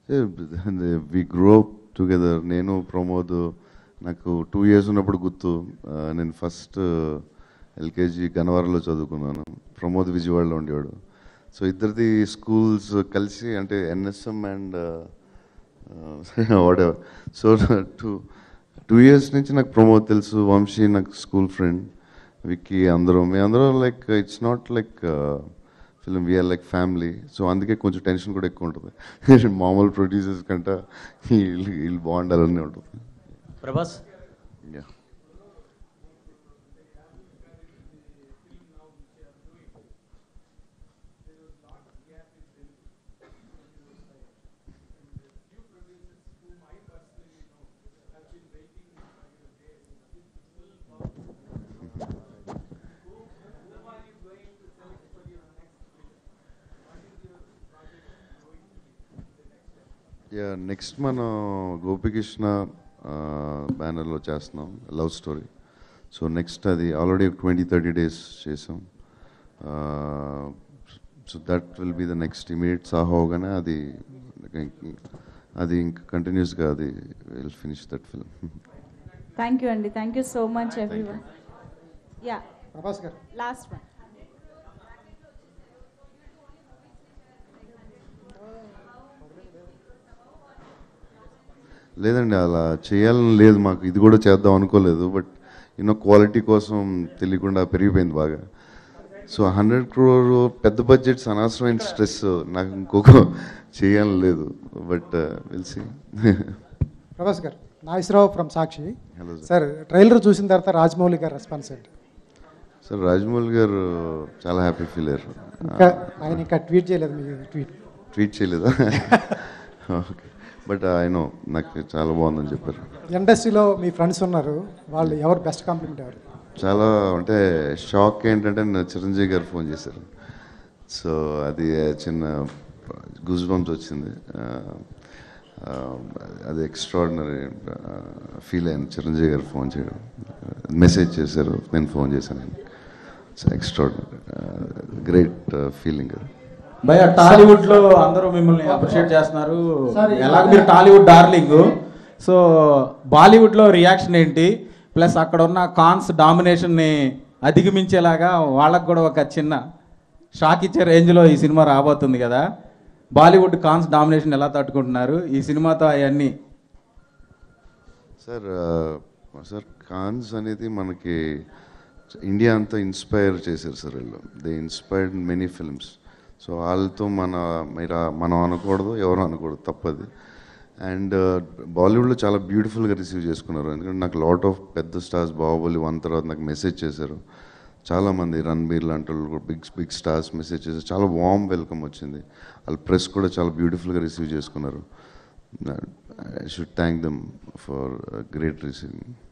we grow together నేను ప్రమోద్ నాకు two years ఉన్నప్పుడు గుర్తు ఆ, నేను ఫస్ట్ ఎల్కేజీ గన్నవరంలో చదువుకున్నాను ప్రమోద్ విజయవాడలో ఉండేవాడు సో ఇద్దరిది స్కూల్స్ కలిసి అంటే NSM and whatever so two two years నుంచి నాకు ప్రమోద్ తెలుసు వంశీ నాకు స్కూల్ ఫ్రెండ్ విక్కీ అందరం మీ అందరం like it's not like film we're like family so అందుకే కొంచెం టెన్షన్ కూడా ఎక్కువ ఉంటుంది మామూలు ప్రొడ్యూసర్స్ కంటే వీళ్ళు వీళ్ళు బాగుండాలని ఉంటుంది ప్రభాస్ యా యా నెక్స్ట్ మనం గోపికృష్ణ బ్యానర్లో చేస్తున్నాం లవ్ స్టోరీ సో నెక్స్ట్ అది ఆల్రెడీ ట్వంటీ థర్టీ డేస్ చేసాం so that will be the next immediate Saaho అవగానే అది అది ఇంకా కంటిన్యూస్గా అది will finish that film thank you అండి thank you so much everyone yeah Prabhas garu last one లేదండి అలా చేయాలని లేదు మాకు ఇది కూడా చేద్దాం అనుకోలేదు బట్ ఎన్నో క్వాలిటీ కోసం తెలియకుండా పెరిగిపోయింది బాగా సో హండ్రెడ్ క్రోర్ పెద్ద బడ్జెట్స్ అనవసరమైన స్ట్రెస్ నాకు ఇంకొక చేయాలని లేదు బట్ విల్సి Prabhas garu Nageswararao from Sakshi hello sir sir trailer చూసిన తర్వాత రాజమౌళి గారు రెస్పాన్స్ ఏంటి సార్ రాజమౌళి గారు చాలా హ్యాపీ ఫీల్ అయ్యారు ఇంకా ఆయన ఇంకా ట్వీట్ చేయలేదు మీ ట్వీట్ ట్వీట్ చేయలేదా ఓకే బట్ ఆయన నాకు చాలా బాగుందని చెప్పారు ఇండస్ట్రీలో మీ ఫ్రెండ్స్ ఉన్నారు వాళ్ళు ఎవరు బెస్ట్ కాంప్లిమెంట్ ఎవరు చాలా అంటే షాక్ ఏంటంటే నా చిరంజీవి గారు ఫోన్ చేశారు సో అది చిన్న గూస్ బంప్స్ వచ్చింది ఆ, ఆ, అది ఎక్స్ట్రాడినరీ ఫీల్ అయింది చిరంజీవి గారు ఫోన్ చేయడం మెసేజ్ చేశారు నేను ఫోన్ చేశాను ఎక్స్ట్రాడినరీ గ్రేట్ ఫీలింగ్ అది భయ టాలీవుడ్ లో అందరూ మిమ్మల్ని అప్రిషియేట్ చేస్తున్నారు ఎలాగ మీరు టాలీవుడ్ డార్లింగ్ సో బాలీవుడ్ లో రియాక్షన్ ఏంటి ప్లస్ అక్కడ ఉన్న కాన్స్ డామినేషన్ ని అధిగమించేలాగా వాళ్ళకు కూడా ఒక చిన్న షాక్ ఇచ్చే రేంజ్ లో ఈ సినిమా రాబోతుంది కదా బాలీవుడ్ కాన్స్ డామినేషన్ ఎలా తట్టుకుంటున్నారు ఈ సినిమాతో అవన్నీ సార్ ఆ, సార్ కాన్స్ అనేది మనకి ఇండియా అంతా ఇన్స్పైర్ చేశారు సార్ వీళ్ళు they inspired many films so వాళ్ళతో మన మీరు మనం అనకూడదు ఎవరు అనకూడదు తప్పది అండ్ బాలీవుడ్లో చాలా బ్యూటిఫుల్గా రిసీవ్ చేసుకున్నారు ఎందుకంటే నాకు లాట్ ఆఫ్ పెద్ద స్టార్స్ బాహుబలి వన్ తర్వాత నాకు మెసేజ్ చేశారు చాలామంది రణబీర్ లాంటి వాళ్ళు కూడా బిగ్ బిగ్ స్టార్స్ మెసేజ్ చేశారు చాలా వామ్ వెల్కమ్ వచ్చింది వాళ్ళ ప్రెస్ కూడా చాలా బ్యూటిఫుల్గా రిసీవ్ చేసుకున్నారు I should thank them for great receiving